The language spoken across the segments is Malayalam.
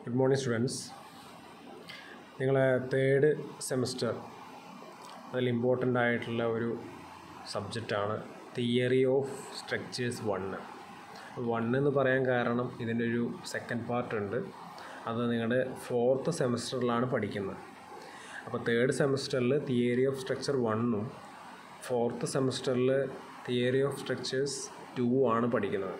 ഗുഡ് മോർണിംഗ് സ്റ്റുഡൻസ് നിങ്ങളെ തേർഡ് സെമസ്റ്റർ അതിൽ ഇമ്പോർട്ടൻ്റ് ആയിട്ടുള്ള ഒരു സബ്ജക്റ്റാണ് theory of structures one one എന്ന് പറയാൻ കാരണം ഇതിൻ്റെ ഒരു സെക്കൻഡ് പാർട്ട് ഉണ്ട് അത് നിങ്ങളുടെ ഫോർത്ത് സെമസ്റ്ററിലാണ് പഠിക്കുന്നത് അപ്പോൾ തേർഡ് സെമസ്റ്ററിൽ തിയറി ഓഫ് സ്ട്രക്ചർ വണ്ണും ഫോർത്ത് സെമസ്റ്ററിൽ തിയറി ഓഫ് സ്ട്രക്ചേഴ്സ് ടു ആണ് പഠിക്കുന്നത്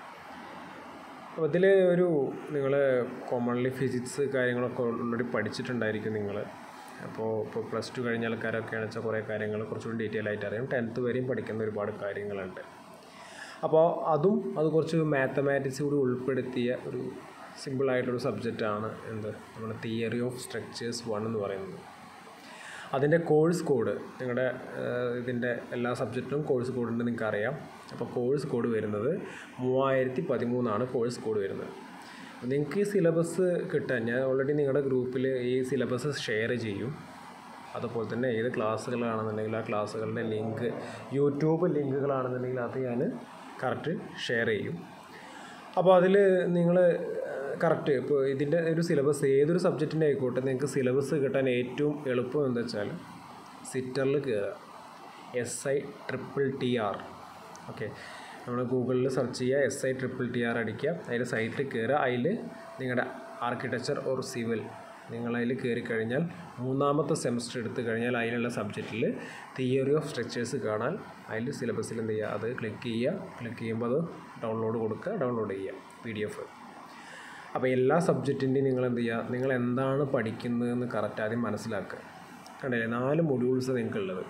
അപ്പോൾ ഇതിൽ ഒരു നിങ്ങൾ കോമൺലി ഫിസിക്സ് കാര്യങ്ങളൊക്കെ ഓൾറെഡി പഠിച്ചിട്ടുണ്ടായിരിക്കും നിങ്ങൾ അപ്പോൾ ഇപ്പോൾ പ്ലസ് ടു കഴിഞ്ഞ ആൾക്കാരൊക്കെയാണെന്ന് വെച്ചാൽ കുറേ കാര്യങ്ങൾ കുറച്ചുകൂടി ഡീറ്റെയിൽ ആയിട്ട് അറിയാം ടെൻത്ത് വരെയും പഠിക്കുന്ന ഒരുപാട് കാര്യങ്ങളുണ്ട് അപ്പോൾ അതും അത് കുറച്ച് മാത്തമാറ്റിക്സ് കൂടി ഉൾപ്പെടുത്തിയ ഒരു സിമ്പിളായിട്ടൊരു സബ്ജക്റ്റാണ് എന്ത് നമ്മുടെ തിയറി ഓഫ് സ്ട്രക്ചേഴ്സ് വൺ എന്ന് പറയുന്നത് അതിൻ്റെ കോഴ്സ് കോഡ് നിങ്ങളുടെ ഇതിൻ്റെ എല്ലാ സബ്ജക്റ്റിനും കോഴ്സ് കോഡ് ഉണ്ട് നിങ്ങൾക്ക് അറിയാം അപ്പോൾ കോഴ്സ് കോഡ് വരുന്നത് മൂവായിരത്തി പതിമൂന്നാണ് കോഴ്സ് കോഡ് വരുന്നത് നിങ്ങൾക്ക് ഈ സിലബസ് കിട്ടാൻ ഞാൻ ഓൾറെഡി നിങ്ങളുടെ ഗ്രൂപ്പിൽ ഈ സിലബസ് ഷെയർ ചെയ്യും അതുപോലെ തന്നെ ഏത് ക്ലാസ്സുകളാണെന്നുണ്ടെങ്കിൽ ആ ക്ലാസ്സുകളുടെ ലിങ്ക് യൂട്യൂബ് ലിങ്കുകളാണെന്നുണ്ടെങ്കിൽ അത് ഞാൻ കറക്റ്റ് ഷെയർ ചെയ്യും അപ്പോൾ അതിൽ നിങ്ങൾ കറക്റ്റ് ഇപ്പോൾ ഇതിൻ്റെ ഒരു സിലബസ് ഏതൊരു സബ്ജക്റ്റിൻ്റെ ആയിക്കോട്ടെ നിങ്ങൾക്ക് സിലബസ് കിട്ടാൻ ഏറ്റവും എളുപ്പം എന്താ വെച്ചാൽ സിറ്ററിൽ കയറുക S I triple T R okay നമ്മൾ ഗൂഗിളിൽ സെർച്ച് ചെയ്യുക S I triple T R അടിക്കുക അതിൻ്റെ സൈറ്റിൽ കയറുക അതിൽ നിങ്ങളുടെ ആർക്കിടെക്ചർ ഓർ സിവിൽ നിങ്ങളതിൽ കയറി കഴിഞ്ഞാൽ മൂന്നാമത്തെ സെമസ്റ്റർ എടുത്തു കഴിഞ്ഞാൽ അതിലുള്ള സബ്ജക്റ്റിൽ തിയറി ഓഫ് സ്ട്രക്ചേഴ്സ് കാണാൻ അതിൽ സിലബസിൽ എന്ത് ചെയ്യുക അത് ക്ലിക്ക് ചെയ്യുക ക്ലിക്ക് ചെയ്യുമ്പോൾ അത് ഡൗൺലോഡ് കൊടുക്കുക ഡൗൺലോഡ് ചെയ്യുക പി ഡി എഫ് അപ്പോൾ എല്ലാ സബ്ജക്റ്റിൻ്റെയും നിങ്ങൾ എന്ത് ചെയ്യുക നിങ്ങൾ എന്താണ് പഠിക്കുന്നതെന്ന് കറക്റ്റ് ആദ്യം മനസ്സിലാക്കുക കണ്ടില്ലേ നാല് മൊഡ്യൂൾസ് നിങ്ങൾക്കുള്ളത്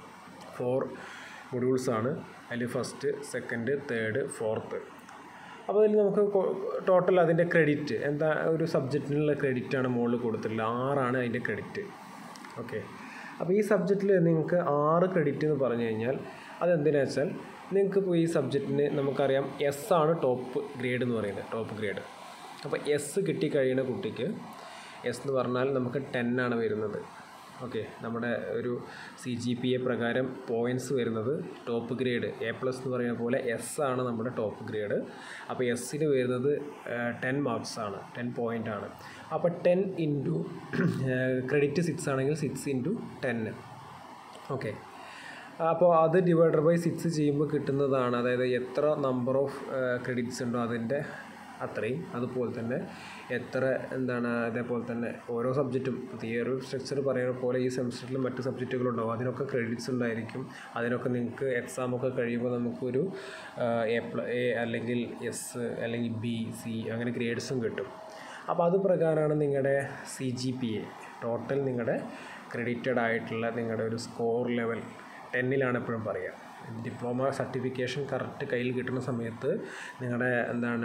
ഫോർ മൊഡ്യൂൾസാണ് അതിൽ ഫസ്റ്റ് സെക്കൻഡ് തേർഡ് ഫോർത്ത് അപ്പോൾ അതിൽ നമുക്ക് ടോട്ടൽ അതിൻ്റെ ക്രെഡിറ്റ് എന്താ ഒരു സബ്ജക്റ്റിനുള്ള ക്രെഡിറ്റാണ് മുകളിൽ കൊടുത്തിട്ടുള്ളത് ആറാണ് അതിൻ്റെ ക്രെഡിറ്റ് ഓക്കെ അപ്പോൾ ഈ സബ്ജക്റ്റിൽ നിങ്ങൾക്ക് ആറ് ക്രെഡിറ്റ് എന്ന് പറഞ്ഞു കഴിഞ്ഞാൽ അതെന്തിനാ വെച്ചാൽ നിങ്ങൾക്ക് ഇപ്പോൾ ഈ സബ്ജക്റ്റിന് നമുക്കറിയാം എസ് ആണ് ടോപ്പ് ഗ്രേഡ് എന്ന് പറയുന്നത് ടോപ്പ് ഗ്രേഡ് അപ്പോൾ എസ് കിട്ടിക്കഴിയുന്ന കുട്ടിക്ക് എസ് എന്ന് പറഞ്ഞാൽ നമുക്ക് ടെൻ ആണ് വരുന്നത് ഓക്കെ നമ്മുടെ ഒരു സി ജി പി എ പ്രകാരം പോയിൻറ്റ്സ് വരുന്നത് ടോപ്പ് ഗ്രേഡ് എ പ്ലസ് എന്ന് പറയുന്ന പോലെ എസ് ആണ് നമ്മുടെ ടോപ്പ് ഗ്രേഡ് അപ്പോൾ എസ്സിന് വരുന്നത് ടെൻ മാർക്സ് ആണ് ടെൻ പോയിൻ്റ് ആണ് അപ്പോൾ ടെൻ ഇൻറ്റു ക്രെഡിറ്റ് സിക്സ് ആണെങ്കിൽ സിക്സ് ഇൻറ്റു ടെന്ന് ഓക്കെ അപ്പോൾ അത് ഡിവൈഡർ ബൈ സിക്സ് ചെയ്യുമ്പോൾ കിട്ടുന്നതാണ് അതായത് എത്ര നമ്പർ ഓഫ് ക്രെഡിറ്റ്സ് ഉണ്ടോ അതിൻ്റെ അത്രയും അതുപോലെ തന്നെ എത്ര എന്താണ് അതേപോലെ തന്നെ ഓരോ സബ്ജക്റ്റും തിയറി സ്ട്രക്ചർ പറയുന്ന പോലെ ഈ സെമസ്റ്ററിൽ മറ്റ് സബ്ജക്റ്റുകളുണ്ടാവും അതിനൊക്കെ ക്രെഡിറ്റ്സ് ഉണ്ടായിരിക്കും അതിനൊക്കെ നിങ്ങൾക്ക് എക്സാമൊക്കെ കഴിയുമ്പോൾ നമുക്കൊരു എ പ്ല എ അല്ലെങ്കിൽ എസ് അല്ലെങ്കിൽ ബി സി അങ്ങനെ ഗ്രേഡ്സും കിട്ടും അപ്പോൾ അത് പ്രകാരമാണ് നിങ്ങളുടെ C G P A total നിങ്ങളുടെ ക്രെഡിറ്റഡ് ആയിട്ടുള്ള നിങ്ങളുടെ ഒരു സ്കോർ ലെവൽ ടെന്നിലാണ് എപ്പോഴും പറയുക ഡിപ്ലോമ സർട്ടിഫിക്കേഷൻ കറക്റ്റ് കയ്യിൽ കിട്ടുന്ന സമയത്ത് നിങ്ങളുടെ എന്താണ്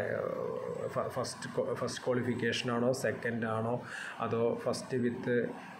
ഫസ്റ്റ് ഫസ്റ്റ് ക്വാളിഫിക്കേഷൻ ആണോ സെക്കൻഡ് ആണോ അതോ ഫസ്റ്റ് വിത്ത്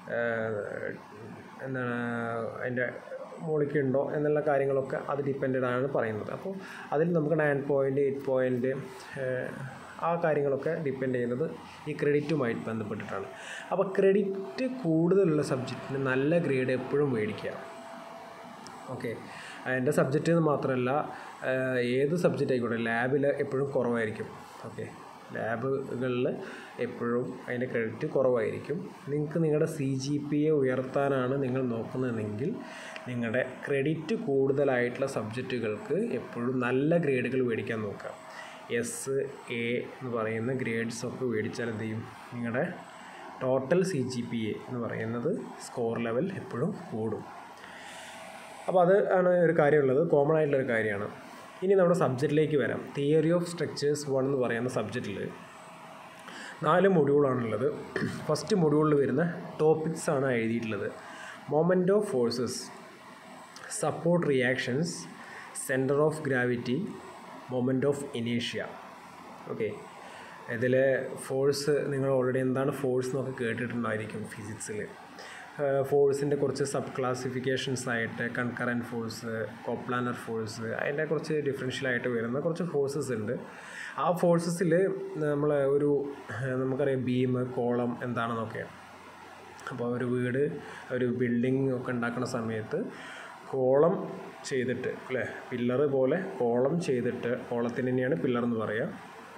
എന്താണ് അതിൻ്റെ മുകളിലേക്ക് ഉണ്ടോ എന്നുള്ള കാര്യങ്ങളൊക്കെ അത് ഡിപ്പെൻഡഡ് ആണ് പറയുന്നത് അപ്പോൾ അതിൽ നമുക്ക് നയൻ പോയിൻറ്റ് എയ്റ്റ് പോയിൻറ്റ് ആ കാര്യങ്ങളൊക്കെ ഡിപ്പെൻഡ് ചെയ്യുന്നത് ഈ ക്രെഡിറ്റുമായിട്ട് ബന്ധപ്പെട്ടിട്ടാണ് അപ്പോൾ ക്രെഡിറ്റ് കൂടുതലുള്ള സബ്ജക്റ്റിന് നല്ല ഗ്രേഡ് എപ്പോഴും മേടിക്കുക ഓക്കെ എൻ്റെ സബ്ജക്റ്റ് എന്ന് മാത്രമല്ല ഏത് സബ്ജക്റ്റ് ആയിക്കോട്ടെ ലാബിൽ എപ്പോഴും കുറവായിരിക്കും ഓക്കെ ലാബുകളിൽ എപ്പോഴും അതിൻ്റെ ക്രെഡിറ്റ് കുറവായിരിക്കും നിങ്ങൾക്ക് നിങ്ങളുടെ സി ജി പി എ ഉയർത്താനാണ് നിങ്ങൾ നോക്കുന്നതെങ്കിൽ നിങ്ങളുടെ ക്രെഡിറ്റ് കൂടുതലായിട്ടുള്ള സബ്ജക്റ്റുകൾക്ക് എപ്പോഴും നല്ല ഗ്രേഡുകൾ മേടിക്കാൻ നോക്കുക എസ് എ എന്ന് പറയുന്ന ഗ്രേഡ്സ് ഒക്കെ മേടിച്ചാൽ എന്ത് ചെയ്യും നിങ്ങളുടെ total C G P A എന്ന് പറയുന്നത് സ്കോർ ലെവൽ എപ്പോഴും കൂടും അപ്പോൾ അത് ആണ് ഒരു കാര്യമുള്ളത് കോമൺ ആയിട്ടുള്ള ഒരു കാര്യമാണ് ഇനി നമ്മുടെ സബ്ജക്റ്റിലേക്ക് വരാം തിയറി ഓഫ് സ്ട്രക്ചേഴ്സ് വൺ എന്ന് പറയുന്ന സബ്ജക്റ്റിൽ നാല് മൊഡ്യൂളാണുള്ളത് ഫസ്റ്റ് മൊഡ്യൂളിൽ വരുന്ന ടോപ്പിക്സ് ആണ് എഴുതിയിട്ടുള്ളത് moment of forces support reactions centre of gravity moment of ഇനേഷ്യ ഓക്കെ ഇതിൽ ഫോഴ്സ് നിങ്ങൾ ഓൾറെഡി എന്താണ് ഫോഴ്സ് എന്നൊക്കെ കേട്ടിട്ടുണ്ടായിരിക്കും ഫിസിക്സിൽ ഫോഴ്സിൻ്റെ കുറച്ച് സബ് ക്ലാസിഫിക്കേഷൻസ് ആയിട്ട് കൺകറൻറ്റ് ഫോഴ്സ് കോപ്ലാനർ ഫോഴ്സ് അതിൻ്റെ കുറച്ച് ഡിഫറൻഷ്യൽ ആയിട്ട് വരുന്ന കുറച്ച് ഫോഴ്സസ് ഉണ്ട് ആ ഫോഴ്സസിൽ നമ്മൾ ഒരു നമുക്കറിയാം ബീം കോളം എന്താണെന്നൊക്കെ അപ്പോൾ ഒരു വീട് ഒരു ബിൽഡിംഗ് ഒക്കെ ഉണ്ടാക്കുന്ന സമയത്ത് കോളം ചെയ്തിട്ട് അല്ലേ പില്ലറ് പോലെ കോളം ചെയ്തിട്ട് കോളത്തിന് തന്നെയാണ് പില്ലർ എന്ന് പറയുക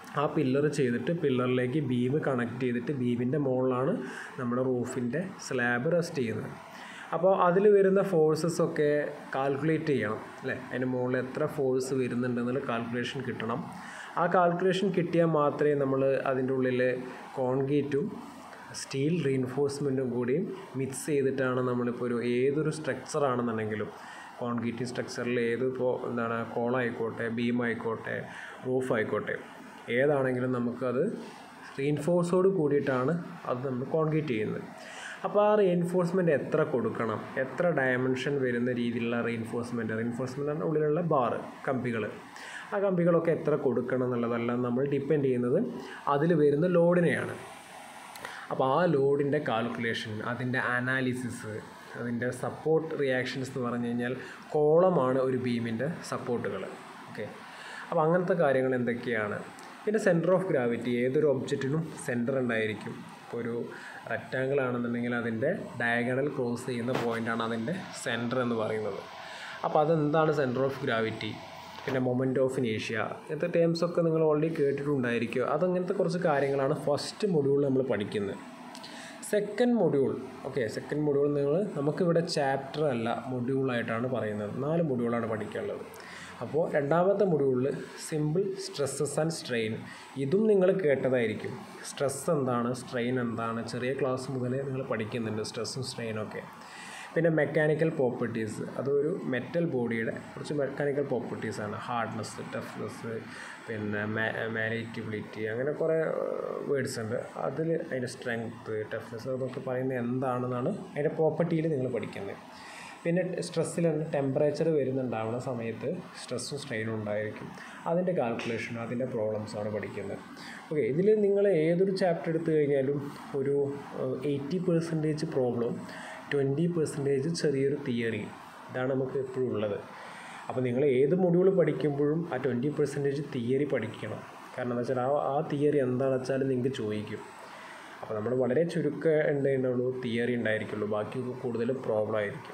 ആ പില്ലർ ചെയ്തിട്ട് പില്ലറിലേക്ക് ബീം കണക്ട് ചെയ്തിട്ട് ബീമിൻ്റെ മുകളിലാണ് നമ്മുടെ റൂഫിൻ്റെ സ്ലാബ് റെസ്റ്റ് ചെയ്യുന്നത് അപ്പോൾ അതിൽ വരുന്ന ഫോഴ്സസ് ഒക്കെ കാൽക്കുലേറ്റ് ചെയ്യണം അല്ലേ അതിന് മുകളിൽ എത്ര ഫോഴ്സ് വരുന്നുണ്ടെന്നുള്ള കാൽക്കുലേഷൻ കിട്ടണം ആ കാൽക്കുലേഷൻ കിട്ടിയാൽ മാത്രമേ നമ്മൾ അതിൻ്റെ ഉള്ളിൽ കോൺക്രീറ്റും സ്റ്റീൽ റീൻഫോഴ്സ്മെൻറ്റും കൂടിയും മിക്സ് ചെയ്തിട്ടാണ് നമ്മളിപ്പോൾ ഒരു ഏതൊരു സ്ട്രക്ചർ ആണെന്നുണ്ടെങ്കിലും കോൺക്രീറ്റ് സ്ട്രക്ചറിൽ ഏത് ഇപ്പോൾ എന്താണ് കോളായിക്കോട്ടെ ബീം ആയിക്കോട്ടെ റൂഫ് ആയിക്കോട്ടെ ഏതാണെങ്കിലും നമുക്കത് റീൻഫോഴ്സോട് കൂടിയിട്ടാണ് അത് നമ്മൾ കോൺക്രീറ്റ് ചെയ്യുന്നത് അപ്പോൾ ആ റീൻഫോഴ്സ്മെൻറ്റ് എത്ര കൊടുക്കണം എത്ര ഡയമെൻഷൻ വരുന്ന രീതിയിലുള്ള റീൻഫോഴ്സ്മെൻറ്റ് റീൻഫോഴ്സ്മെൻറ്റിൻ്റെ ഉള്ളിലുള്ള ബാറ് കമ്പികൾ ആ കമ്പികളൊക്കെ എത്ര കൊടുക്കണം എന്നുള്ളതെല്ലാം നമ്മൾ ഡിപ്പെൻഡ് ചെയ്യുന്നത് അതിൽ വരുന്ന ലോഡിനെയാണ് അപ്പോൾ ആ ലോഡിൻ്റെ കാൽക്കുലേഷൻ അതിൻ്റെ അനാലിസിസ് അതിൻ്റെ സപ്പോർട്ട് റിയാക്ഷൻസ് എന്ന് പറഞ്ഞു കഴിഞ്ഞാൽ കോളമാണ് ഒരു ബീമിൻ്റെ സപ്പോർട്ടുകൾ ഓക്കെ അപ്പോൾ അങ്ങനത്തെ കാര്യങ്ങൾ എന്തൊക്കെയാണ് പിന്നെ സെൻറ്റർ ഓഫ് ഗ്രാവിറ്റി ഏതൊരു ഒബ്ജക്റ്റിനും സെൻറ്റർ ഉണ്ടായിരിക്കും ഇപ്പോൾ ഒരു റെക്റ്റാങ്കിൾ ആണെന്നുണ്ടെങ്കിൽ അതിൻ്റെ ഡയഗണൽ ക്രോസ് ചെയ്യുന്ന പോയിൻ്റാണ് അതിൻ്റെ സെൻറ്റർ എന്ന് പറയുന്നത് അപ്പോൾ അതെന്താണ് സെൻറ്റർ ഓഫ് ഗ്രാവിറ്റി പിന്നെ മൊമെൻറ്റ് ഓഫ് ഇനേഷ്യ ഇങ്ങനത്തെ ടേംസ് ഒക്കെ നിങ്ങൾ ഓൾറെഡി കേട്ടിട്ടുണ്ടായിരിക്കും അതങ്ങനത്തെ കുറച്ച് കാര്യങ്ങളാണ് ഫസ്റ്റ് മൊഡ്യൂൾ നമ്മൾ പഠിക്കുന്നത് second module okay second module നിങ്ങൾ നമുക്കിവിടെ ചാപ്റ്റർ അല്ല മൊഡ്യൂളായിട്ടാണ് പറയുന്നത് നാല് മൊഡ്യൂളാണ് പഠിക്കാനുള്ളത് അപ്പോൾ രണ്ടാമത്തെ മൊഡ്യൂളിൽ സിമ്പിൾ സ്ട്രെസ്സസ് ആൻഡ് സ്ട്രെയിൻ ഇതും നിങ്ങൾ കേട്ടതായിരിക്കും സ്ട്രെസ് എന്താണ് സ്ട്രെയിൻ എന്താണ് ചെറിയ ക്ലാസ് മുതൽ നിങ്ങൾ പഠിക്കുന്നുണ്ട് സ്ട്രെസ്സും സ്ട്രെയിനും ഒക്കെ പിന്നെ മെക്കാനിക്കൽ പ്രോപ്പർട്ടീസ് അതൊരു മെറ്റൽ ബോഡിയുടെ കുറച്ച് മെക്കാനിക്കൽ പ്രോപ്പർട്ടീസാണ് ഹാർഡ്നെസ് ടഫ്നെസ് പിന്നെ മാനേറ്റബിലിറ്റി അങ്ങനെ കുറേ വേർഡ്സ് ഉണ്ട് അതിൽ അതിൻ്റെ സ്ട്രെങ്ത്ത് ടഫ്നെസ് അതൊക്കെ പറയുന്നത് എന്താണെന്നാണ് അതിൻ്റെ പ്രോപ്പർട്ടിയിൽ നിങ്ങൾ പഠിക്കുന്നത് പിന്നെ സ്ട്രെസ്സിൽ തന്നെ ടെമ്പറേച്ചർ വരുന്നുണ്ടാവുന്ന സമയത്ത് സ്ട്രെസ്സും സ്ട്രെയിനും ഉണ്ടായിരിക്കും അതിൻ്റെ കാൽക്കുലേഷൻ അതിൻ്റെ പ്രോബ്ലംസാണ് പഠിക്കുന്നത് ഓക്കെ ഇതിൽ നിങ്ങൾ ഏതൊരു ചാപ്റ്റർ എടുത്തു കഴിഞ്ഞാലും ഒരു eighty percentage problem twenty percentage ചെറിയൊരു തിയറി ഇതാണ് നമുക്ക് എപ്പോഴും ഉള്ളത് അപ്പോൾ നിങ്ങൾ ഏത് മൊഡ്യൂൾ പഠിക്കുമ്പോഴും ആ ട്വൻറ്റി പെർസെൻറ്റേജ് തിയറി പഠിക്കണം കാരണം എന്താ വെച്ചാൽ ആ ആ തിയറി എന്താണെന്ന് വെച്ചാൽ നിങ്ങൾക്ക് ചോദിക്കും അപ്പോൾ നമ്മൾ വളരെ ചുരുക്കം ഉണ്ടായിട്ടുള്ളൂ തിയറി ഉണ്ടായിരിക്കുള്ളൂ ബാക്കിയൊക്കെ കൂടുതൽ പ്രോബ്ലം ആയിരിക്കും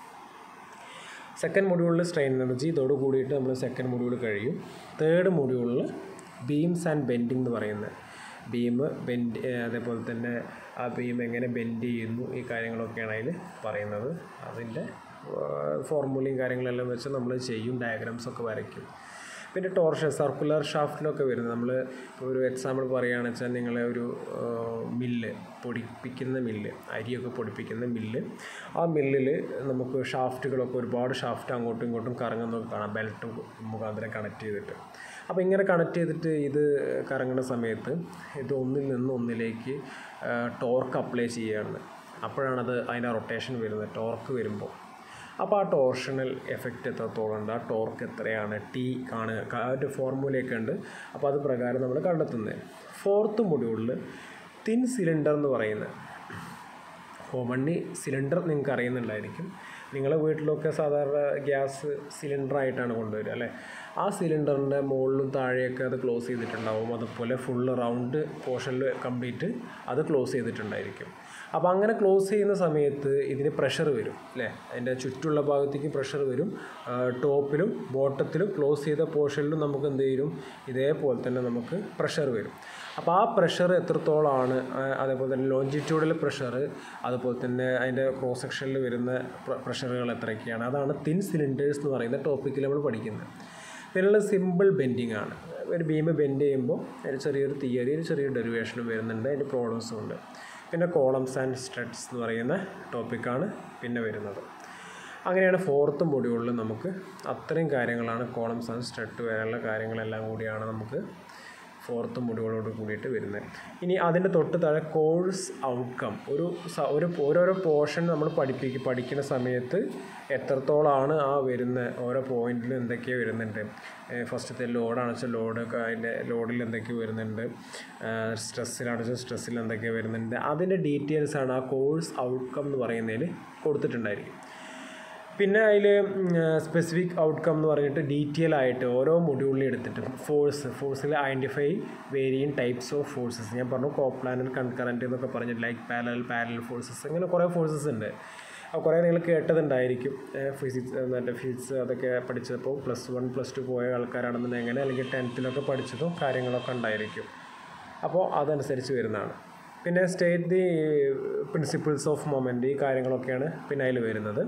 സെക്കൻഡ് മൊഡ്യൂളിൽ സ്ട്രെയിൻ എനർജി ഇതോട് കൂടിയിട്ട് നമ്മൾ സെക്കൻഡ് മൊഡ്യൂൾ കഴിയും തേർഡ് മൊഡ്യൂളിൽ ബീംസ് ആൻഡ് ബെൻഡിങ് എന്ന് പറയുന്നത് ബീം ബെൻഡ് അതേപോലെ തന്നെ ആ ബീം എങ്ങനെ ബെൻഡ് ചെയ്യുന്നു ഈ കാര്യങ്ങളൊക്കെയാണ് അതിൽ പറയുന്നത് അതിൻ്റെ ഫോർമുലയും കാര്യങ്ങളെല്ലാം വെച്ച് നമ്മൾ ചെയ്യും ഡയഗ്രാംസ് ഒക്കെ വരയ്ക്കും പിന്നെ ടോർഷൻ സർക്കുലർ ഷാഫ്റ്റിലൊക്കെ വരുന്നത് നമ്മൾ ഒരു എക്സാമ്പിൾ പറയുകയാണെന്ന് വെച്ചാൽ നിങ്ങളെ ഒരു മില്ല് പൊടിപ്പിക്കുന്ന മില്ല് അരിയൊക്കെ പൊടിപ്പിക്കുന്ന മില്ല് ആ മില്ലിൽ നമുക്ക് ഷാഫ്റ്റുകളൊക്കെ ഒരുപാട് ഷാഫ്റ്റ് അങ്ങോട്ടും ഇങ്ങോട്ടും കറങ്ങുന്നതൊക്കെ കാണാം ബെൽറ്റ് മുഖാന്തരം കണക്ട് ചെയ്തിട്ട് അപ്പോൾ ഇങ്ങനെ കണക്ട് ചെയ്തിട്ട് ഇത് കറങ്ങുന്ന സമയത്ത് ഇത് ഒന്നിൽ നിന്ന് ഒന്നിലേക്ക് ടോർക്ക് അപ്ലൈ ചെയ്യുകയാണ് അപ്പോഴാണത് അതിൻ്റെ റൊട്ടേഷൻ വരുന്നത് ടോർക്ക് വരുമ്പോൾ അപ്പോൾ ആ ടോർഷണൽ എഫക്റ്റ് എത്രത്തോളം ഉണ്ട് ആ ടോർക്ക് എത്രയാണ് ടി കാണുക ആ ഒരു ഫോർമുലയൊക്കെ ഉണ്ട് അപ്പോൾ അത് പ്രകാരം നമ്മൾ കണ്ടെത്തുന്നത് ഫോർത്ത് മൊഡ്യൂളിൽ തിൻ സിലിണ്ടർ എന്ന് പറയുന്നത് കോമൺലി സിലിണ്ടർ നിങ്ങൾക്ക് അറിയുന്നുണ്ടായിരിക്കും നിങ്ങളെ വീട്ടിലൊക്കെ സാധാരണ ഗ്യാസ് സിലിണ്ടറായിട്ടാണ് കൊണ്ടുവരിക അല്ലേ ആ സിലിണ്ടറിൻ്റെ മുകളിലും താഴെയൊക്കെ അത് ക്ലോസ് ചെയ്തിട്ടുണ്ടാവും അതുപോലെ ഫുള്ള് റൗണ്ട് പോർഷനിൽ കംപ്ലീറ്റ് അത് ക്ലോസ് ചെയ്തിട്ടുണ്ടായിരിക്കും അപ്പോൾ അങ്ങനെ ക്ലോസ് ചെയ്യുന്ന സമയത്ത് ഇതിന് പ്രഷർ വരും അല്ലേ അതിൻ്റെ ചുറ്റുള്ള ഭാഗത്തേക്ക് പ്രഷർ വരും ടോപ്പിലും ബോട്ടത്തിലും ക്ലോസ് ചെയ്ത പോർഷനിലും നമുക്ക് എന്ത് ചെയ്യും ഇതേപോലെ തന്നെ നമുക്ക് പ്രഷർ വരും അപ്പോൾ ആ പ്രഷർ എത്രത്തോളമാണ് അതേപോലെ തന്നെ ലോഞ്ചിറ്റ്യൂഡൽ പ്രഷർ അതുപോലെ തന്നെ അതിൻ്റെ ക്രോസ് സെക്ഷനിൽ വരുന്ന പ്രഷറുകൾ എത്രയൊക്കെയാണ് അതാണ് തിൻ സിലിണ്ടേഴ്സ് എന്ന് പറയുന്ന ടോപ്പിക്കിൽ നമ്മൾ പഠിക്കുന്നത് പിന്നെയുള്ള സിമ്പിൾ ബെൻഡിങ് ആണ് ഒരു ബീം ബെൻഡ് ചെയ്യുമ്പോൾ ഒരു ചെറിയൊരു തിയറി ഒരു ചെറിയൊരു ഡെറിവേഷനും വരുന്നുണ്ട് അതിൻ്റെ പ്രോബ്ലംസും ഉണ്ട് പിന്നെ കോളംസ് ആൻഡ് സ്റ്റഡ്സ് എന്ന് പറയുന്ന ടോപ്പിക്കാണ് പിന്നെ വരുന്നത് അങ്ങനെയാണ് ഫോർത്ത് മൊഡ്യൂളിൽ നമുക്ക് അത്രയും കാര്യങ്ങളാണ് കോളംസ് ആൻഡ് സ്റ്റഡ് വരെയുള്ള കാര്യങ്ങളെല്ലാം കൂടിയാണ് നമുക്ക് ഫോർത്ത് മൊഡ്യൂളോട് കൂടിയിട്ട് വരുന്നത് ഇനി അതിൻ്റെ തൊട്ട് താഴെ കോഴ്സ് ഔട്ട്കം ഒരു ഒരു ഓരോരോ പോർഷൻ നമ്മൾ പഠിപ്പിക്കും പഠിക്കുന്ന സമയത്ത് എത്രത്തോളമാണ് ആ വരുന്ന ഓരോ പോയിന്റിലും എന്തൊക്കെയോ വരുന്നുണ്ട് ഫസ്റ്റത്തെ ലോഡാണെന്ന് വെച്ചാൽ ലോഡ് അതിൻ്റെ ലോഡിൽ എന്തൊക്കെയോ വരുന്നുണ്ട് സ്ട്രെസ്സിലാണെന്ന് വെച്ചാൽ സ്ട്രെസ്സിൽ എന്തൊക്കെയോ വരുന്നുണ്ട് അതിൻ്റെ ഡീറ്റെയിൽസാണ് ആ കോഴ്സ് ഔട്ട്കം എന്ന് പറയുന്നതിൽ കൊടുത്തിട്ടുണ്ടായിരിക്കും പിന്നെ അതിൽ സ്പെസിഫിക് ഔട്ട്കം എന്ന് പറഞ്ഞിട്ട് ഡീറ്റെയിൽ ആയിട്ട് ഓരോ മൊഡ്യൂളിൽ എടുത്തിട്ട് ഫോഴ്സ് ഫോഴ്സിൽ identify various types of forces ഞാൻ പറഞ്ഞു കോപ്ലാനർ കൺകറൻറ്റ് എന്നൊക്കെ പറഞ്ഞിട്ട് ലൈക്ക് പാരൽ പാരൽ ഫോഴ്സസ് അങ്ങനെ കുറേ ഫോഴ്സസ് ഉണ്ട് അപ്പോൾ കുറേ നിങ്ങൾ കേട്ടതുണ്ടായിരിക്കും ഫിസിക്സ് മറ്റേ ഫിസിക്സ് അതൊക്കെ പഠിച്ചപ്പോൾ പ്ലസ് വൺ പ്ലസ് ടു പോയ ആൾക്കാരാണെന്നുണ്ടെങ്കിൽ അല്ലെങ്കിൽ ടെൻത്തിലൊക്കെ പഠിച്ചതും കാര്യങ്ങളൊക്കെ ഉണ്ടായിരിക്കും അപ്പോൾ അതനുസരിച്ച് വരുന്നതാണ് പിന്നെ state the principles of moment ഈ കാര്യങ്ങളൊക്കെയാണ് പിന്നെ അതിൽ വരുന്നത്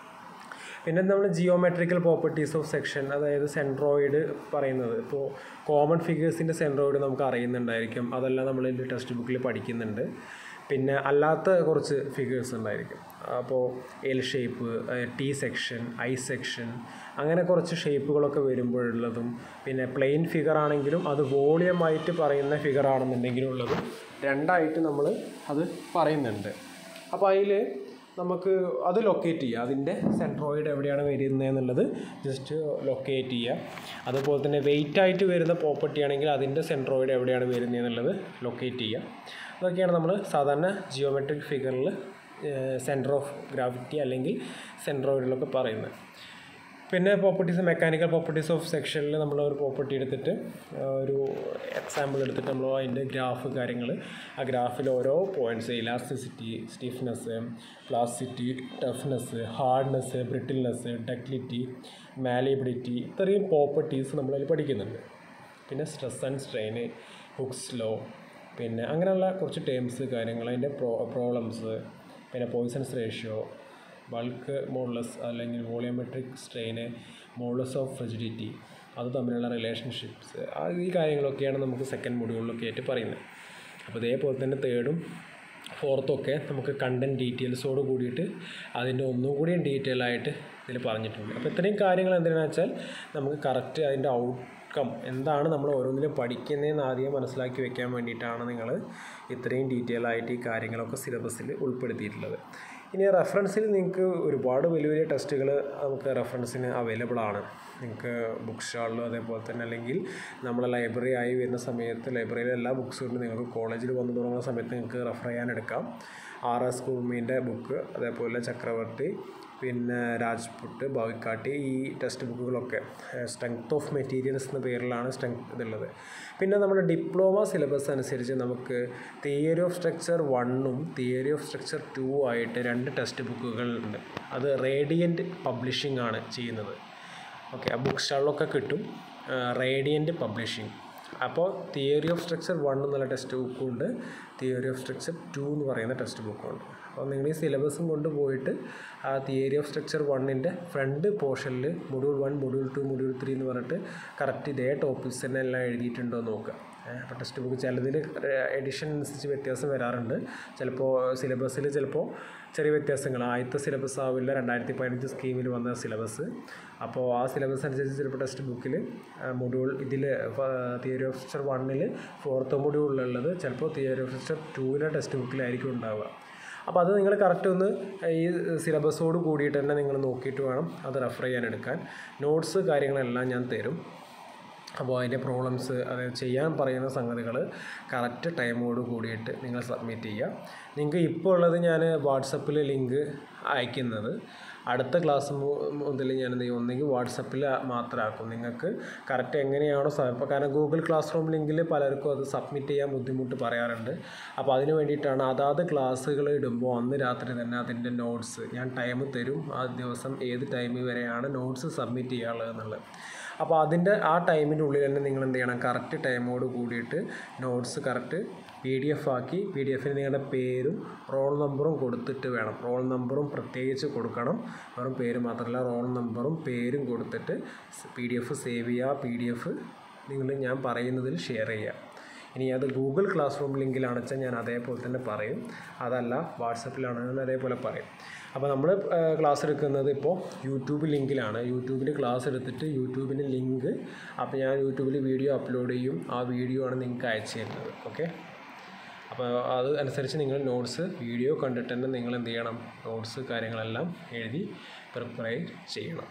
പിന്നെ നമ്മൾ ജിയോമെട്രിക്കൽ പ്രോപ്പർട്ടീസ് ഓഫ് സെക്ഷൻ അതായത് സെൻട്രോയിഡ് പറയുന്നത് ഇപ്പോൾ കോമൺ ഫിഗേഴ്സിൻ്റെ സെൻട്രോയിഡ് നമുക്ക് അറിയുന്നുണ്ടായിരിക്കും അതെല്ലാം നമ്മൾ ടെക്സ്റ്റ് ബുക്കിൽ പഠിക്കുന്നുണ്ട് പിന്നെ അല്ലാത്ത കുറച്ച് ഫിഗേഴ്സ് ഉണ്ടായിരിക്കും അപ്പോൾ L shape T section I section അങ്ങനെ കുറച്ച് ഷേപ്പുകളൊക്കെ വരുമ്പോഴുള്ളതും പിന്നെ പ്ലെയിൻ ഫിഗർ ആണെങ്കിലും അത് വോളിയമായിട്ട് പറയുന്ന ഫിഗർ ആണെന്നുണ്ടെങ്കിലും ഉള്ളതും രണ്ടായിട്ട് നമ്മൾ അത് പറയുന്നുണ്ട് അപ്പോൾ അതിൽ നമുക്ക് അത് ലൊക്കേറ്റ് ചെയ്യുക അതിൻ്റെ സെൻട്രോയിഡ് എവിടെയാണ് വരുന്നത് എന്നുള്ളത് ജസ്റ്റ് ലൊക്കേറ്റ് ചെയ്യുക അതുപോലെ തന്നെ വെയിറ്റ് ആയിട്ട് വരുന്ന പ്രോപ്പർട്ടി ആണെങ്കിൽ അതിൻ്റെ സെൻട്രോയിഡ് എവിടെയാണ് വരുന്നത് എന്നുള്ളത് ലൊക്കേറ്റ് ചെയ്യുക അതൊക്കെയാണ് നമ്മൾ സാധാരണ ജിയോമെട്രിക് ഫിഗറിൽ സെൻറ്റർ ഓഫ് ഗ്രാവിറ്റി അല്ലെങ്കിൽ സെൻട്രോയിഡിലൊക്കെ പറയുന്നത് പിന്നെ പ്രോപ്പർട്ടീസ് മെക്കാനിക്കൽ പ്രോപ്പർട്ടീസ് ഓഫ് സെക്ഷനിൽ നമ്മൾ ഒരു പ്രോപ്പർട്ടി എടുത്തിട്ട് ആ, ഒരു എക്സാമ്പിൾ എടുത്തിട്ട് നമ്മൾ അതിൻ്റെ ഗ്രാഫ് കാര്യങ്ങൾ ആ ഗ്രാഫിൽ ഓരോ points elasticity stiffness plasticity toughness hardness brittleness ductility malleability ഇത്രയും പ്രോപ്പർട്ടീസ് നമ്മളതിൽ പഠിക്കുന്നുണ്ട് പിന്നെ stress and strain Hooke's law പിന്നെ അങ്ങനെയുള്ള കുറച്ച് ടേംസ് കാര്യങ്ങൾ അതിൻ്റെ പ്രോ പ്രോബ്ലംസ് പിന്നെ പോയിസൺസ് റേഷ്യോ ബൾക്ക് മോഡലസ് അല്ലെങ്കിൽ volumetric strain modulus of rigidity അത് തമ്മിലുള്ള റിലേഷൻഷിപ്സ് ആ ഈ കാര്യങ്ങളൊക്കെയാണ് നമുക്ക് സെക്കൻഡ് മൊഡ്യൂളിലൊക്കെ ആയിട്ട് പറയുന്നത് അപ്പോൾ ഇതേപോലെ തന്നെ തേർഡും ഫോർത്തൊക്കെ നമുക്ക് കണ്ടൻറ് ഡീറ്റെയിൽസോട് കൂടിയിട്ട് അതിൻ്റെ ഒന്നും കൂടിയും ഡീറ്റെയിൽ ആയിട്ട് ഇതിൽ പറഞ്ഞിട്ടുണ്ട് അപ്പോൾ ഇത്രയും കാര്യങ്ങൾ എന്തിനാണെന്ന് വെച്ചാൽ നമുക്ക് കറക്റ്റ് അതിൻ്റെ ഔട്ട്കം എന്താണ് നമ്മൾ ഓരോന്നിലും പഠിക്കുന്നതെന്ന് ആദ്യം മനസ്സിലാക്കി വെക്കാൻ വേണ്ടിയിട്ടാണ് നിങ്ങൾ ഇത്രയും ഡീറ്റെയിൽ ആയിട്ട് ഈ കാര്യങ്ങളൊക്കെ സിലബസിൽ ഉൾപ്പെടുത്തിയിട്ടുള്ളത് ഇനി റെഫറൻസിൽ നിങ്ങൾക്ക് ഒരുപാട് വലിയ വലിയ ടെസ്റ്റുകൾ നമുക്ക് റെഫറൻസിന് അവൈലബിൾ ആണ് നിങ്ങൾക്ക് ബുക്ക് സ്റ്റാളിലും അതേപോലെ തന്നെ അല്ലെങ്കിൽ നമ്മളെ ലൈബ്രറി ആയി വരുന്ന സമയത്ത് ലൈബ്രറിയിലെ എല്ലാ ബുക്സുകളും നിങ്ങൾക്ക് കോളേജിൽ വന്നു തുടങ്ങുന്ന സമയത്ത് നിങ്ങൾക്ക് റെഫർ ചെയ്യാൻ എടുക്കാം ആർ എസ് കുർമീൻ്റെ ബുക്ക് അതേപോലെ ചക്രവർത്തി പിന്നെ രാജ്പുട്ട് ഭവിക്കാട്ടി ഈ ടെക്സ്റ്റ് ബുക്കുകളൊക്കെ സ്ട്രെങ്ത് ഓഫ് മെറ്റീരിയൽസ് എന്ന പേരിലാണ് സ്ട്രെങ്ത് ഇതുള്ളത് പിന്നെ നമ്മുടെ ഡിപ്ലോമ സിലബസ് അനുസരിച്ച് നമുക്ക് തിയറി ഓഫ് സ്ട്രക്ചർ വണ്ണും തിയറി ഓഫ് സ്ട്രക്ചർ ടു ആയിട്ട് രണ്ട് ടെക്സ്റ്റ് ബുക്കുകൾ ഉണ്ട് അത് റേഡിയൻറ്റ് പബ്ലിഷിംഗ് ആണ് ചെയ്യുന്നത് ഓക്കെ ആ ബുക്ക് സ്റ്റാളിലൊക്കെ കിട്ടും റേഡിയൻറ്റ് പബ്ലിഷിംഗ് അപ്പോൾ തിയറി ഓഫ് സ്ട്രക്ചർ വൺ എന്നുള്ള ടെക്സ്റ്റ് ബുക്കും ഉണ്ട് തിയറി ഓഫ് സ്ട്രക്ചർ ടു എന്ന് പറയുന്ന ടെക്സ്റ്റ് ബുക്കും ഉണ്ട് അപ്പോൾ നിങ്ങൾ ഈ സിലബസും കൊണ്ട് പോയിട്ട് ആ തിയറി ഓഫ് സ്ട്രക്ചർ വണ്ണിൻ്റെ ഫ്രണ്ട് പോർഷനിൽ module one module two module three എന്ന് പറഞ്ഞിട്ട് കറക്റ്റ് ഇതേ ടോപ്പിക്സ് തന്നെ എല്ലാം എഴുതിയിട്ടുണ്ടോ എന്ന് നോക്കുക അപ്പോൾ ടെക്സ്റ്റ് ബുക്ക് ചിലതിൽ എഡിഷൻ അനുസരിച്ച് വ്യത്യാസം വരാറുണ്ട് ചിലപ്പോൾ സിലബസിൽ ചിലപ്പോൾ ചെറിയ വ്യത്യാസങ്ങൾ ആദ്യത്തെ സിലബസ് ആവില്ല രണ്ടായിരത്തി പതിനഞ്ച് സ്കീമിൽ വന്ന സിലബസ് അപ്പോൾ ആ സിലബസ് അനുസരിച്ച് ചിലപ്പോൾ ടെക്സ്റ്റ് ബുക്കിൽ മൊഡ്യൂൾ ഇതിൽ തിയറി ഓഫ് സ്ട്രക്ചർ വണ്ണിൽ ഫോർത്ത് മൊഡ്യൂളിലുള്ളത് ചിലപ്പോൾ തിയറി ഓഫ് സ്ട്രക്ചർ ടൂവിലെ ടെക്സ്റ്റ് ബുക്കിലായിരിക്കും ഉണ്ടാവുക അപ്പോൾ അത് നിങ്ങൾ കറക്റ്റ് ഒന്ന് ഈ സിലബസോട് കൂടിയിട്ട് തന്നെ നിങ്ങൾ നോക്കിയിട്ട് വേണം അത് റെഫർ ചെയ്യാൻ എടുക്കാൻ നോട്ട്സ് കാര്യങ്ങളെല്ലാം ഞാൻ തരും അപ്പോൾ അതിൻ്റെ പ്രോബ്ലംസ് അത് ചെയ്യാൻ പറയുന്ന സംഗതികൾ കറക്റ്റ് ടൈമോട് കൂടിയിട്ട് നിങ്ങൾ സബ്മിറ്റ് ചെയ്യുക നിങ്ങൾക്ക് ഇപ്പോൾ ഉള്ളത് ഞാൻ വാട്സപ്പിൽ ലിങ്ക് അയക്കുന്നത് അടുത്ത ക്ലാസ് മുതൽ ഞാൻ എന്ത് ചെയ്യും ഒന്നെങ്കിൽ വാട്സപ്പിൽ മാത്രമാക്കും നിങ്ങൾക്ക് കറക്റ്റ് എങ്ങനെയാണോ സ- ഇപ്പോൾ കാരണം ഗൂഗിൾ ക്ലാസ് റൂം ലിങ്കിൽ പലർക്കും അത് സബ്മിറ്റ് ചെയ്യാൻ ബുദ്ധിമുട്ട് പറയാറുണ്ട് അപ്പോൾ അതിന് വേണ്ടിയിട്ടാണ് അതാത് ക്ലാസ്സുകൾ ഇടുമ്പോൾ അന്ന് രാത്രി തന്നെ അതിൻ്റെ നോട്ട്സ് ഞാൻ ടൈം തരും ആ ദിവസം ഏത് ടൈമിൽ വരെയാണ് നോട്ട്സ് സബ്മിറ്റ് ചെയ്യാനുള്ളത് എന്നുള്ളത് അപ്പോൾ അതിൻ്റെ ആ ടൈമിൻ്റെ ഉള്ളിൽ തന്നെ നിങ്ങൾ എന്ത് ചെയ്യണം കറക്റ്റ് ടൈമോട് കൂടിയിട്ട് notes correct P D F ആക്കി പി ഡി എഫിൽ നിങ്ങളുടെ പേരും റോൾ നമ്പറും കൊടുത്തിട്ട് വേണം റോൾ നമ്പറും പ്രത്യേകിച്ച് കൊടുക്കണം വെറും പേര് മാത്രമല്ല റോൾ നമ്പറും പേരും കൊടുത്തിട്ട് പി ഡി എഫ് സേവ് ചെയ്യുക പി ഡി എഫ് നിങ്ങൾ ഞാൻ പറയുന്നതിൽ ഷെയർ ചെയ്യുക ഇനി അത് ഗൂഗിൾ ക്ലാസ് റൂം ലിങ്കിലാണ് വെച്ചാൽ ഞാൻ അതേപോലെ തന്നെ പറയും അതല്ല വാട്സപ്പിലാണെന്ന് അതേപോലെ പറയും അപ്പോൾ നമ്മൾ ക്ലാസ് എടുക്കുന്നത് ഇപ്പോൾ യൂട്യൂബ് ലിങ്കിലാണ് യൂട്യൂബിൽ ക്ലാസ് എടുത്തിട്ട് യൂട്യൂബിൻ്റെ ലിങ്ക് അപ്പോൾ ഞാൻ യൂട്യൂബിൽ വീഡിയോ അപ്ലോഡ് ചെയ്യും ആ വീഡിയോ ആണ് നിങ്ങൾക്ക് അയച്ചു തരുന്നത് ഓക്കെ അപ്പോൾ അത് അനുസരിച്ച് നിങ്ങൾ നോട്ട്സ് വീഡിയോ കണ്ടിട്ട് തന്നെ നിങ്ങൾ എന്ത് ചെയ്യണം നോട്ട്സ് കാര്യങ്ങളെല്ലാം എഴുതി പ്രിപ്പയർ ചെയ്യണം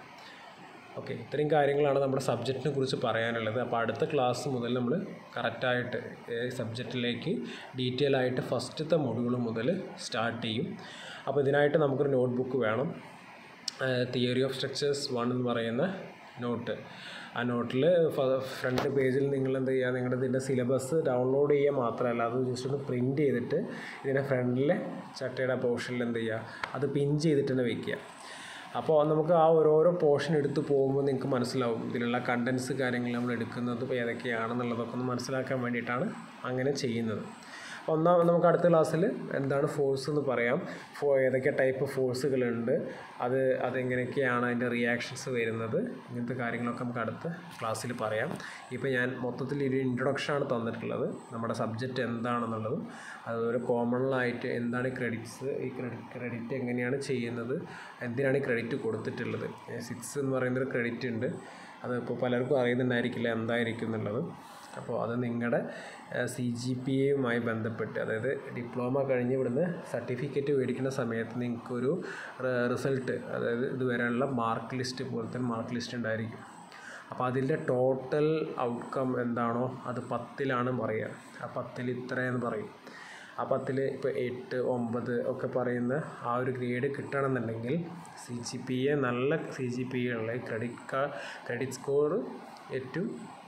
ഓക്കെ ഇത്രയും കാര്യങ്ങളാണ് നമ്മുടെ സബ്ജക്റ്റിനെ കുറിച്ച് പറയാനുള്ളത് അപ്പോൾ അടുത്ത ക്ലാസ് മുതൽ നമ്മൾ കറക്റ്റായിട്ട് സബ്ജക്റ്റിലേക്ക് ഡീറ്റെയിൽ ആയിട്ട് ഫസ്റ്റത്തെ മൊഡ്യൂൾ മുതൽ സ്റ്റാർട്ട് ചെയ്യും അപ്പോൾ ഇതിനായിട്ട് നമുക്കൊരു നോട്ട് ബുക്ക് വേണം തിയറി ഓഫ് സ്ട്രക്ചേഴ്സ് വൺ എന്ന് പറയുന്ന നോട്ട് ആ നോട്ടിൽ ഫ്രണ്ട് പേജിൽ നിങ്ങൾ എന്ത് ചെയ്യുക നിങ്ങളുടെ ഇതിൻ്റെ സിലബസ് ഡൗൺലോഡ് ചെയ്യുക മാത്രമല്ല അത് ജസ്റ്റ് ഒന്ന് പ്രിൻറ്റ് ചെയ്തിട്ട് ഇതിൻ്റെ ഫ്രണ്ടിലെ ചട്ടയുടെ പോർഷനിൽ എന്ത് ചെയ്യുക അത് പിൻ ചെയ്തിട്ട് തന്നെ വെക്കുക അപ്പോൾ നമുക്ക് ആ ഓരോരോ പോർഷൻ എടുത്ത് പോകുമ്പോൾ നിങ്ങൾക്ക് മനസ്സിലാവും ഇതിലുള്ള കണ്ടൻസ് കാര്യങ്ങൾ നമ്മൾ എടുക്കുന്നത് ഇപ്പോൾ ഏതൊക്കെയാണെന്നുള്ളതൊക്കെ ഒന്ന് മനസ്സിലാക്കാൻ വേണ്ടിയിട്ടാണ് അങ്ങനെ ചെയ്യുന്നത് ഒന്നാം നമുക്ക് അടുത്ത ക്ലാസ്സിൽ എന്താണ് ഫോഴ്സ് എന്ന് പറയാം ഫോ ഏതൊക്കെ ടൈപ്പ് ഫോഴ്സുകളുണ്ട് അത് അതെങ്ങനെയൊക്കെയാണ് അതിൻ്റെ റിയാക്ഷൻസ് വരുന്നത് ഇങ്ങനത്തെ കാര്യങ്ങളൊക്കെ നമുക്ക് അടുത്ത ക്ലാസ്സിൽ പറയാം ഇപ്പോൾ ഞാൻ മൊത്തത്തിൽ ഒരു ഇൻട്രൊഡക്ഷനാണ് തന്നിട്ടുള്ളത് നമ്മുടെ സബ്ജക്റ്റ് എന്താണെന്നുള്ളതും അതുപോലെ കോമണായിട്ട് എന്താണ് ക്രെഡിറ്റ്സ് ഈ ക്രെഡിറ്റ് ക്രെഡിറ്റ് എങ്ങനെയാണ് ചെയ്യുന്നത് എന്തിനാണ് ഈ ക്രെഡിറ്റ് കൊടുത്തിട്ടുള്ളത് സിക്സ് എന്ന് പറയുന്നൊരു ക്രെഡിറ്റ് ഉണ്ട് അത് ഇപ്പോൾ പലർക്കും അറിയുന്നുണ്ടായിരിക്കില്ല എന്തായിരിക്കും എന്നുള്ളത് അപ്പോൾ അത് നിങ്ങളുടെ സി ജി പി എയുമായി ബന്ധപ്പെട്ട് അതായത് ഡിപ്ലോമ കഴിഞ്ഞ് ഇവിടുന്ന് സർട്ടിഫിക്കറ്റ് മേടിക്കുന്ന സമയത്ത് നിങ്ങൾക്കൊരു റിസൾട്ട് അതായത് ഇതുവരെയുള്ള മാർക്ക് ലിസ്റ്റ് പോലത്തെ മാർക്ക് ലിസ്റ്റ് ഉണ്ടായിരിക്കും അപ്പോൾ അതിൻ്റെ ടോട്ടൽ ഔട്ട്കം എന്താണോ അത് പത്തിലാണ് പറയുക ആ പത്തിൽ ഇത്രയെന്ന് പറയും ആ പത്തിൽ ഇപ്പോൾ എട്ട് ഒമ്പത് ഒക്കെ പറയുന്ന ആ ഒരു ഗ്രേഡ് കിട്ടണമെന്നുണ്ടെങ്കിൽ സി ജി പി എ നല്ല സി ജി പി എ ഉള്ള ക്രെഡിറ്റ് കാ ക്രെഡിറ്റ് സ്കോർ ഏറ്റവും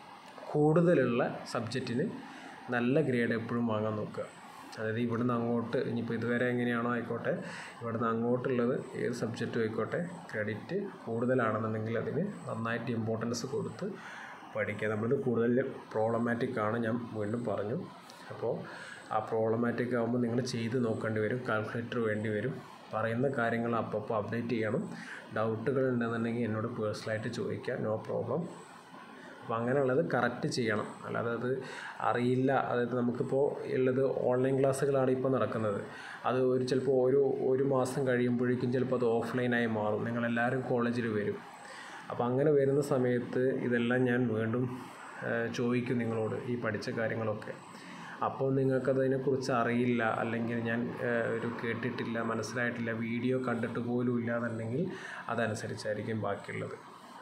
കൂടുതലുള്ള സബ്ജക്റ്റിന് നല്ല ഗ്രേഡ് എപ്പോഴും വാങ്ങാൻ നോക്കുക അതായത് ഇവിടുന്ന് അങ്ങോട്ട് ഇനിയിപ്പോൾ ഇതുവരെ എങ്ങനെയാണോ ആയിക്കോട്ടെ ഇവിടുന്ന് അങ്ങോട്ടുള്ളത് ഏത് സബ്ജക്റ്റും ആയിക്കോട്ടെ ക്രെഡിറ്റ് കൂടുതലാണെന്നുണ്ടെങ്കിൽ അതിന് നന്നായിട്ട് ഇമ്പോർട്ടൻസ് കൊടുത്ത് പഠിക്കുക നമ്മളിത് കൂടുതൽ പ്രോബ്ലമാറ്റിക് ആണ് ഞാൻ വീണ്ടും പറഞ്ഞു അപ്പോൾ ആ പ്രോബ്ലമാറ്റിക് ആകുമ്പോൾ നിങ്ങൾ ചെയ്ത് നോക്കേണ്ടി വരും കാൽക്കുലേറ്റർ വേണ്ടി വരും പറയുന്ന കാര്യങ്ങൾ അപ്പോൾ അപ്ഡേറ്റ് ചെയ്യണം ഡൗട്ടുകൾ ഉണ്ടെന്നുണ്ടെങ്കിൽ എന്നോട് പേഴ്സണലായിട്ട് ചോദിക്കാം നോ പ്രോബ്ലം അപ്പോൾ അങ്ങനെയുള്ളത് കറക്റ്റ് ചെയ്യണം അല്ലാതെ അത് അറിയില്ല അതായത് നമുക്കിപ്പോൾ ഉള്ളത് ഓൺലൈൻ ക്ലാസ്സുകളാണ് ഇപ്പോൾ നടക്കുന്നത് അത് ഒരു ചിലപ്പോൾ ഒരു ഒരു മാസം കഴിയുമ്പോഴേക്കും ചിലപ്പോൾ അത് ഓഫ്ലൈനായി മാറും നിങ്ങളെല്ലാവരും കോളേജിൽ വരും അപ്പോൾ അങ്ങനെ വരുന്ന സമയത്ത് ഇതെല്ലാം ഞാൻ വീണ്ടും ചോദിക്കും നിങ്ങളോട് ഈ പഠിച്ച കാര്യങ്ങളൊക്കെ അപ്പോൾ നിങ്ങൾക്കതിനെക്കുറിച്ച് അറിയില്ല അല്ലെങ്കിൽ ഞാൻ ഒരു കേട്ടിട്ടില്ല മനസ്സിലായിട്ടില്ല വീഡിയോ കണ്ടിട്ട് പോലും ഇല്ല എന്നുണ്ടെങ്കിൽ അതനുസരിച്ചായിരിക്കും ബാക്കിയുള്ളത്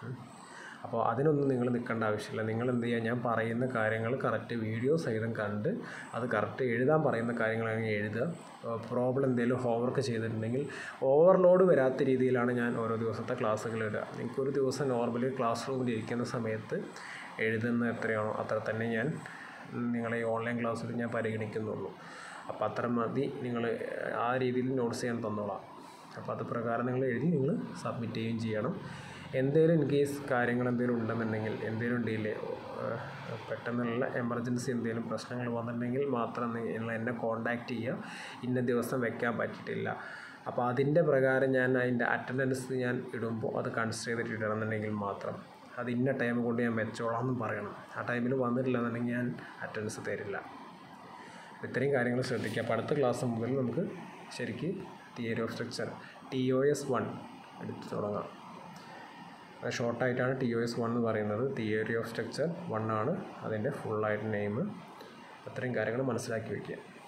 അപ്പോൾ അതിനൊന്നും നിങ്ങൾ നിൽക്കേണ്ട ആവശ്യമില്ല നിങ്ങൾ എന്ത് ചെയ്യുക ഞാൻ പറയുന്ന കാര്യങ്ങൾ കറക്റ്റ് വീഡിയോ സഹിതം കണ്ട് അത് കറക്റ്റ് എഴുതാൻ പറയുന്ന കാര്യങ്ങളാണെങ്കിൽ എഴുതുക പ്രോബ്ലം എന്തെങ്കിലും ഹോംവർക്ക് ചെയ്തിട്ടുണ്ടെങ്കിൽ ഓവർലോഡ് വരാത്ത രീതിയിലാണ് ഞാൻ ഓരോ ദിവസത്തെ ക്ലാസ്സുകൾ ഇടുക നിങ്ങൾക്കൊരു ദിവസം നോർമലി ക്ലാസ് റൂമിൽ ഇരിക്കുന്ന സമയത്ത് എഴുതുന്ന എത്രയാണോ അത്ര തന്നെ ഞാൻ നിങ്ങളെ ഈ ഓൺലൈൻ ക്ലാസ്സിൽ ഞാൻ പരിഗണിക്കുന്നുള്ളൂ അപ്പോൾ അത്ര മതി നിങ്ങൾ ആ രീതിയിൽ നോട്ട്സ് ചെയ്യാൻ തന്നോളാം അപ്പോൾ അത് പ്രകാരം നിങ്ങൾ എഴുതി നിങ്ങൾ സബ്മിറ്റ് ചെയ്യുകയും ചെയ്യണം എന്തെങ്കിലും ഇൻ കേസ് കാര്യങ്ങൾ എന്തെങ്കിലും ഉണ്ടെന്നുണ്ടെങ്കിൽ എന്തെങ്കിലും ഡിലേ പെട്ടെന്നുള്ള എമർജൻസി എന്തെങ്കിലും പ്രശ്നങ്ങൾ വന്നിട്ടുണ്ടെങ്കിൽ മാത്രം നിങ്ങൾ എന്നെ കോൺടാക്റ്റ് ചെയ്യുക ഇന്ന ദിവസം വെക്കാൻ പറ്റിയിട്ടില്ല അപ്പോൾ അതിൻ്റെ പ്രകാരം ഞാൻ അതിൻ്റെ അറ്റൻഡൻസ് ഞാൻ ഇടുമ്പോൾ അത് കൺസിഡർ ചെയ്തിട്ട് ഇടണമെന്നുണ്ടെങ്കിൽ മാത്രം അത് ഇന്ന ടൈം കൊണ്ട് ഞാൻ വെച്ചോളാം എന്ന് പറയണം ആ ടൈമിൽ വന്നിട്ടില്ല എന്നുണ്ടെങ്കിൽ ഞാൻ അറ്റൻഡൻസ് തരില്ല ഇത്രയും കാര്യങ്ങൾ ശ്രദ്ധിക്കുക അപ്പോൾ അടുത്ത ക്ലാസ് മുതൽ നമുക്ക് ശരിക്ക് theory of structure T O S one എടുത്ത് തുടങ്ങാം ഷോർട്ടായിട്ടാണ് ടി ഒ എസ് വൺ എന്ന് പറയുന്നത് തിയറി ഓഫ് സ്ട്രക്ചർ വൺ ആണ് അതിൻ്റെ ഫുള്ളായിട്ട് നെയിം അത്രയും കാര്യങ്ങൾ മനസ്സിലാക്കി വയ്ക്കുക